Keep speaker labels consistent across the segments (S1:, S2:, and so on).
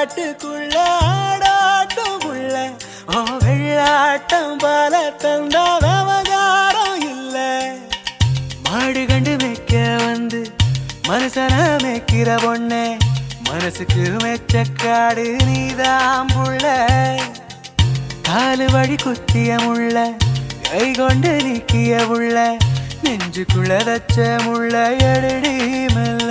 S1: காட்டுக்குள்ள ஆடாட்டம் உள்ள ஓ வெள்ளாட்டம் பால தந்தா விவகாரம் இல்ல மாடு கண்டு மேய்க்க வந்து மனுஷன மேய்க்கிற பொண்ணே மனசுக்கு மெச்சக்காடு நீதான் புள்ள காலு வழி குத்திய முள்ள கை கொண்டு நீக்கிய முள்ள நெஞ்சுக்குள்ள தச்ச முள்ள எடுடி மெல்ல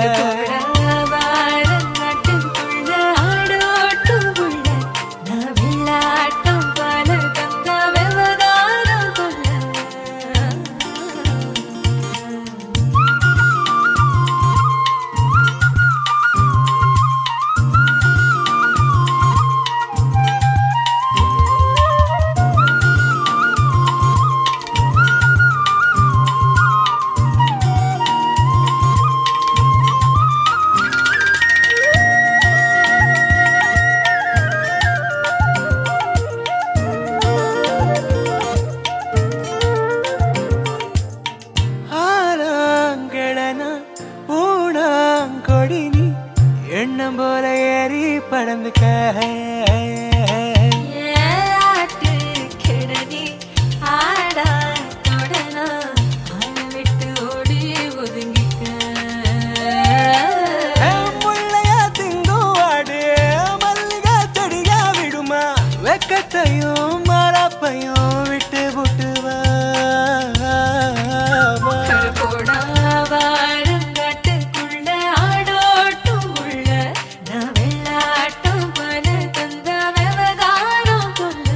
S2: வாழங்காட்டுக்குள்ள ஆடோட்டும் புள்ள நான் வெள்ளாட்டம் பால தந்த விவகாரம் கொள்ள
S1: ஆனாங்களன ஊனாங்கொடி நீ எண்ணம் போல ஏறி படந்துக்க
S2: ஏலாட்டு கிடடி ஆடா தொடனா ஆள விட்டு ஓடி ஒதுங்கிக்க
S1: முள்ளையா திங்குவாடு மல்லிகை செடியா விடுமா வெக்கத்தையும் மரப்பையும் விட்டு விட்டுவா
S2: கருப்போடா வாழங்காட்டுக்குள்ள ஆடோட்டும் உள்ள நான் வெள்ளாட்டம் பல தந்த விவகாரம் கொள்ள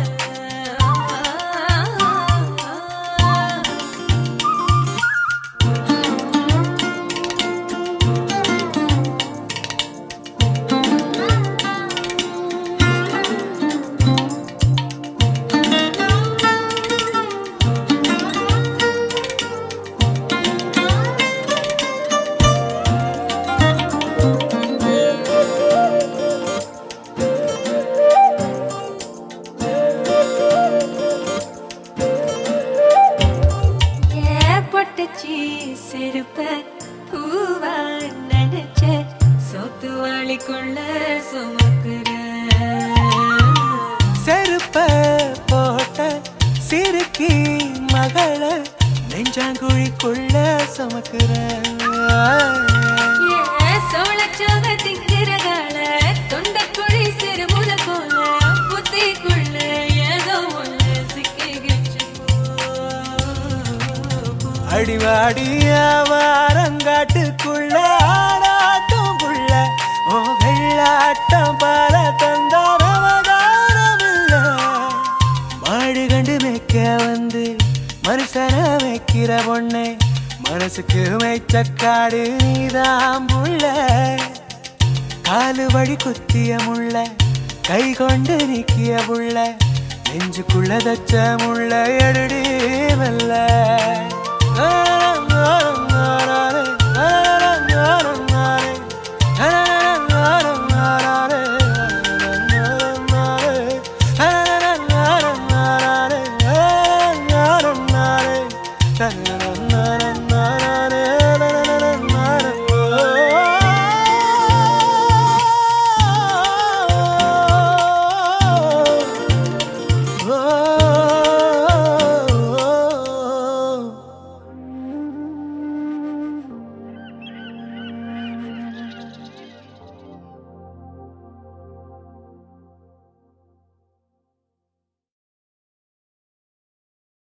S2: ஏற்பட்டுச்சு செருப்ப பூவா நினைச்ச சொத்து வாளிக்குள்ள சுமக்குற
S1: செருப்ப போட்ட சிறுக்கி மகள நெஞ்சாங்குழிக்குள்ள சுமக்கிற
S2: ஏன் சோளச்சாக திங்கிற கால தொண்டைக்குழி சிறுமுல போல புத்திக்குள்ள ஏதோ ஒண்ணு சிக்கிக்கிச்சு போ.
S1: அடிவாடிய வாரங்காட்டுக்குள்ள ஆடாட்டம் புள்ள ஓ வெள்ளாட்டம் பால தந்தா விவகாரம் இல்ல மாடு கண்டு மேய்க்க வந்து மனுஷன மேய்க்கிற பொண்ணே மனசுக்கு மேய்ச்சக்காடு நீதான் புள்ள காலு வழி குத்திய முள்ள கை கொண்டு நீக்கிய புள்ள நெஞ்சுக்குள்ள தச்ச முள்ள எடுடி மெல்ல na na na